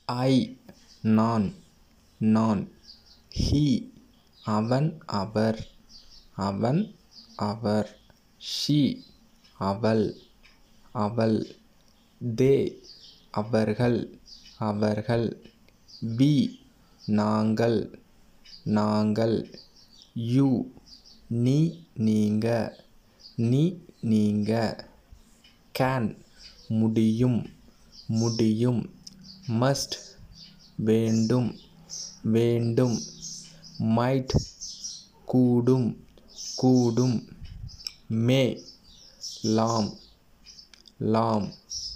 ஐ நான் நான் ஹி அவன் அவர் அவன் அவர் ஷி அவள் அவள் தே அவர்கள் அவர்கள் வி நாங்கள் நாங்கள் யூ நீ நீங்க நீ நீங்க கேன் முடியும் முடியும் மஸ்ட் வேண்டும் வேண்டும் மைட் கூடும் கூடும் மே லாம் லாம்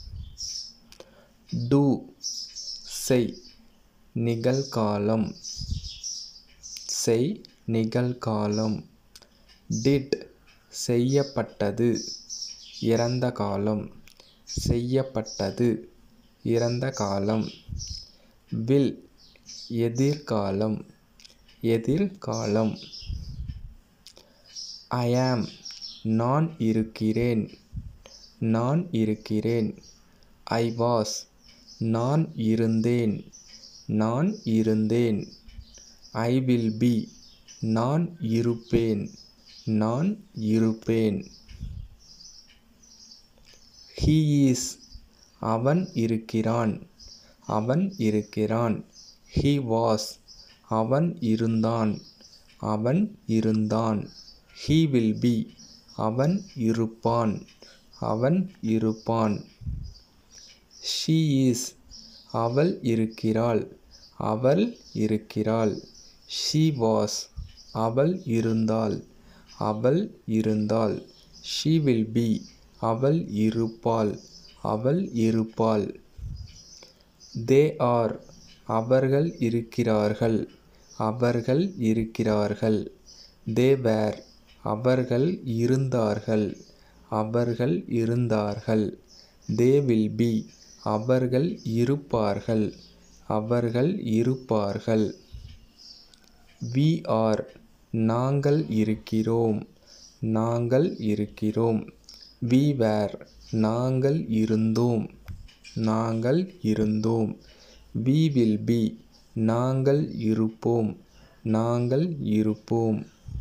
டூ செய் நிகழ்காலம் செய் நிகழ்காலம் டிட் செய்யப்பட்டது இறந்த காலம் செய்யப்பட்டது இறந்த காலம் வில் எதிர்காலம் எதிர்காலம் ஐ ஆம் நான் இருக்கிறேன் நான் இருக்கிறேன் ஐ வாஸ் நான் இருந்தேன் நான் இருந்தேன் ஐ வில் பி நான் இருப்பேன் நான் இருப்பேன் ஹீ இஸ் அவன் இருக்கிறான் அவன் இருக்கிறான் ஹீ வாஸ் அவன் இருந்தான் அவன் இருந்தான் ஹீ வில் பி அவன் இருப்பான் அவன் இருப்பான் ஷீ இஸ் அவள் இருக்கிறாள் அவள் இருக்கிறாள் ஷீ வாஸ் அவள் இருந்தாள் அவள் இருந்தாள் ஷீ வில் பி அவள் இருப்பாள் அவள் இருப்பாள் தே ஆர் அவர்கள் இருக்கிறார்கள் அவர்கள் இருக்கிறார்கள் தே வேர் அவர்கள் இருந்தார்கள் அவர்கள் இருந்தார்கள் தே வில் பி அவர்கள் இருப்பார்கள் அவர்கள் இருப்பார்கள் வி ஆர் நாங்கள் இருக்கிறோம் நாங்கள் இருக்கிறோம் வி வேர் நாங்கள் இருந்தோம் நாங்கள் இருந்தோம் வி வில் பி நாங்கள் இருப்போம் நாங்கள் இருப்போம்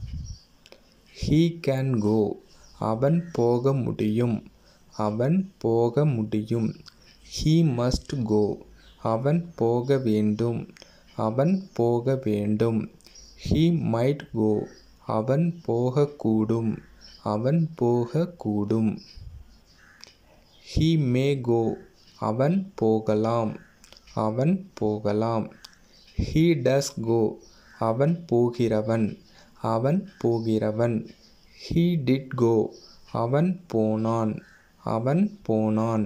ஹீ கேன் கோ அவன் போக முடியும் அவன் போக முடியும் ஹீ மஸ்ட் கோ அவன் போக வேண்டும் அவன் போக வேண்டும் ஹீ மைட் கோ அவன் போகக்கூடும் அவன் போகக்கூடும் ஹீ மே கோ அவன் போகலாம் அவன் போகலாம் ஹீ டஸ் கோ அவன் போகிறவன் அவன் போகிறவன் ஹீ டிட் கோ அவன் போனான் அவன் போனான்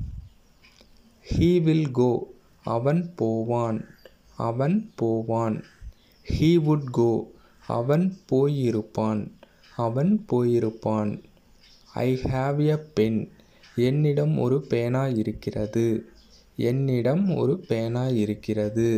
ஹீ வில் கோ அவன் போவான் அவன் போவான் ஹீ வுட் கோ அவன் போயிருப்பான் அவன் போயிருப்பான் ஐ ஹாவ் எ பென் என்னிடம் ஒரு பேனா இருக்கிறது என்னிடம் ஒரு பேனா இருக்கிறது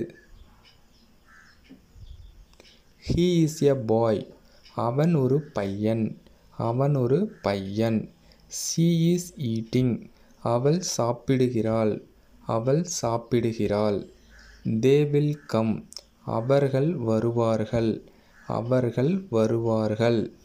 ஹீ இஸ் எ பாய் அவன் ஒரு பையன் அவன் ஒரு பையன் ஷீ இஸ் ஈட்டிங் அவள் சாப்பிடுகிறாள் அவள் சாப்பிடுகிறாள் தே வில் கம் அவர்கள் வருவார்கள் அவர்கள் வருவார்கள்